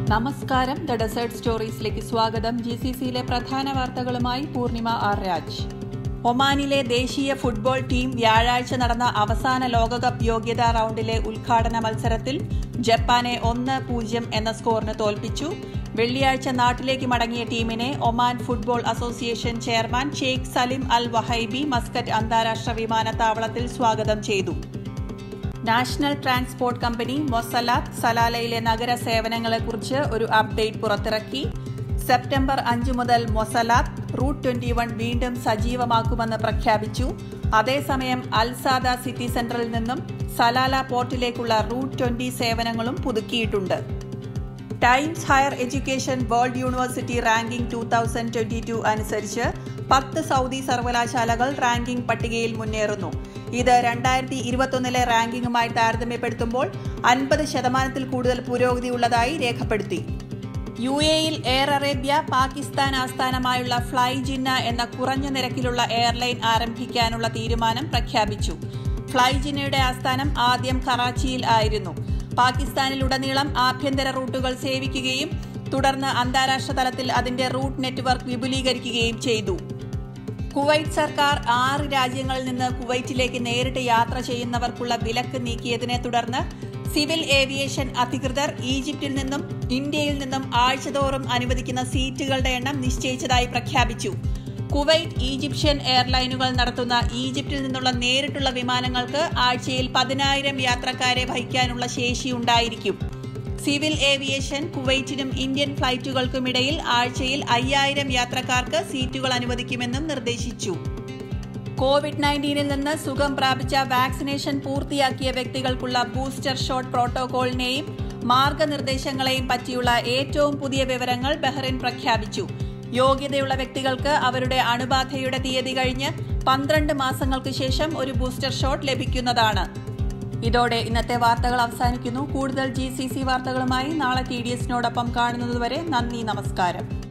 നമസ്കാരം the desert സ്റ്റോറീസിലേക്ക് സ്വാഗതം G C സിയിലെ പ്രധാന വാർത്തകളുമായി പൂർണിമ ആർ രാജ് ഒമാനിലെ ദേശീയ ഫുട്ബോൾ ടീം വ്യാഴാഴ്ച നടന്ന അവസാന ലോകകപ്പ് യോഗ്യതാ റൗണ്ടിലെ ഉദ്ഘാടന മത്സരത്തിൽ ജപ്പാനെ ഒന്ന് പൂജ്യം എന്ന സ്കോറിന് തോൽപ്പിച്ചു വെള്ളിയാഴ്ച നാട്ടിലേക്ക് മടങ്ങിയ ടീമിനെ Oman football association chairman Sheikh Salim Al Wahaibi Muscat അന്താരാഷ്ട്ര വിമാനത്താവളത്തിൽ സ്വാഗതം ചെയ്തു നാഷണൽ ട്രാൻസ്പോർട്ട് കമ്പനി മൊസലാത്ത് സലാലയിലെ നഗര സേവനങ്ങളെക്കുറിച്ച് ഒരു അപ്ഡേറ്റ് പുറത്തിറക്കി സെപ്റ്റംബർ അഞ്ച് മുതൽ മൊസലാത്ത് റൂട്ട് ട്വന്റി വൺ വീണ്ടും സജീവമാക്കുമെന്ന് പ്രഖ്യാപിച്ചു അതേസമയം അൽസാദ സിറ്റി സെന്ററിൽ നിന്നും സലാല പോർട്ടിലേക്കുള്ള റൂട്ട് ട്വന്റി സേവനങ്ങളും പുതുക്കിയിട്ടുണ്ട് Times Higher Education World University Ranking two thousand twenty two അനുസരിച്ച് പത്ത് സൗദി സർവകലാശാലകൾ റാങ്കിംഗ് പട്ടികയിൽ മുന്നേറുന്നു ഇത് രണ്ടായിരത്തി ഇരുപത്തൊന്നിലെ റാങ്കിങ്ങുമായി താരതമ്യപ്പെടുത്തുമ്പോൾ അൻപത് ശതമാനത്തിൽ കൂടുതൽ പുരോഗതിയുള്ളതായി രേഖപ്പെടുത്തി യു എയിൽ എയർ അറേബ്യ പാകിസ്ഥാൻ ആസ്ഥാനമായുള്ള ഫ്ലൈ ജിന്ന എന്ന കുറഞ്ഞ നിരക്കിലുള്ള എയർലൈൻ ആരംഭിക്കാനുള്ള തീരുമാനം പ്രഖ്യാപിച്ചു ഫ്ലൈ ജിന്നയുടെ ആസ്ഥാനം ആദ്യം കറാച്ചിയിൽ ആയിരുന്നു പാകിസ്ഥാനിലുടനീളം ആഭ്യന്തര റൂട്ടുകൾ സേവിക്കുകയും തുടർന്ന് അന്താരാഷ്ട്ര തലത്തിൽ അതിന്റെ റൂട്ട് നെറ്റ്വർക്ക് വിപുലീകരിക്കുകയും ചെയ്തു കുവൈറ്റ് സർക്കാർ ആറ് രാജ്യങ്ങളിൽ നിന്ന് കുവൈറ്റിലേക്ക് നേരിട്ട് യാത്ര ചെയ്യുന്നവർക്കുള്ള വിലക്ക് നീക്കിയതിനെ തുടർന്ന് സിവിൽ ഏവിയേഷൻ അധികൃതർ ഈജിപ്തിൽ നിന്നും ഇന്ത്യയിൽ നിന്നും ആഴ്ചതോറും അനുവദിക്കുന്ന സീറ്റുകളുടെ എണ്ണം നിശ്ചയിച്ചതായി പ്രഖ്യാപിച്ചു കുവൈറ്റ് ഈജിപ്ഷ്യൻ എയർലൈനുകൾ നടത്തുന്ന ഈജിപ്തിൽ നിന്നുള്ള നേരിട്ടുള്ള വിമാനങ്ങൾക്ക് ആഴ്ചയിൽ പതിനായിരം യാത്രക്കാരെ വഹിക്കാനുള്ള ശേഷിയുണ്ടായിരിക്കും സിവിൽ ഏവിയേഷൻ കുവൈറ്റിനും ഇന്ത്യൻ ഫ്ലൈറ്റുകൾക്കുമിടയിൽ ആഴ്ചയിൽ അയ്യായിരം യാത്രക്കാർക്ക് സീറ്റുകൾ അനുവദിക്കുമെന്നും നിർദ്ദേശിച്ചു കോവിഡ് നയൻറ്റീനിൽ നിന്ന് സുഖം പ്രാപിച്ച വാക്സിനേഷൻ പൂർത്തിയാക്കിയ വ്യക്തികൾക്കുള്ള ബൂസ്റ്റർ ഷോട്ട് പ്രോട്ടോകോളിനെയും മാർഗനിർദ്ദേശങ്ങളെയും പറ്റിയുള്ള ഏറ്റവും പുതിയ വിവരങ്ങൾ ബഹ്റിൻ പ്രഖ്യാപിച്ചു യോഗ്യതയുള്ള വ്യക്തികൾക്ക് അവരുടെ അണുബാധയുടെ തീയതി കഴിഞ്ഞ് പന്ത്രണ്ട് മാസങ്ങൾക്ക് ശേഷം ഒരു ബൂസ്റ്റർ ഷോട്ട് ലഭിക്കുന്നതാണ് ഇതോടെ ഇന്നത്തെ വാർത്തകൾ അവസാനിക്കുന്നു കൂടുതൽ ജി സി സി വാർത്തകളുമായി നാളെ ടി ഡി എസിനോടൊപ്പം കാണുന്നതുവരെ നന്ദി നമസ്കാരം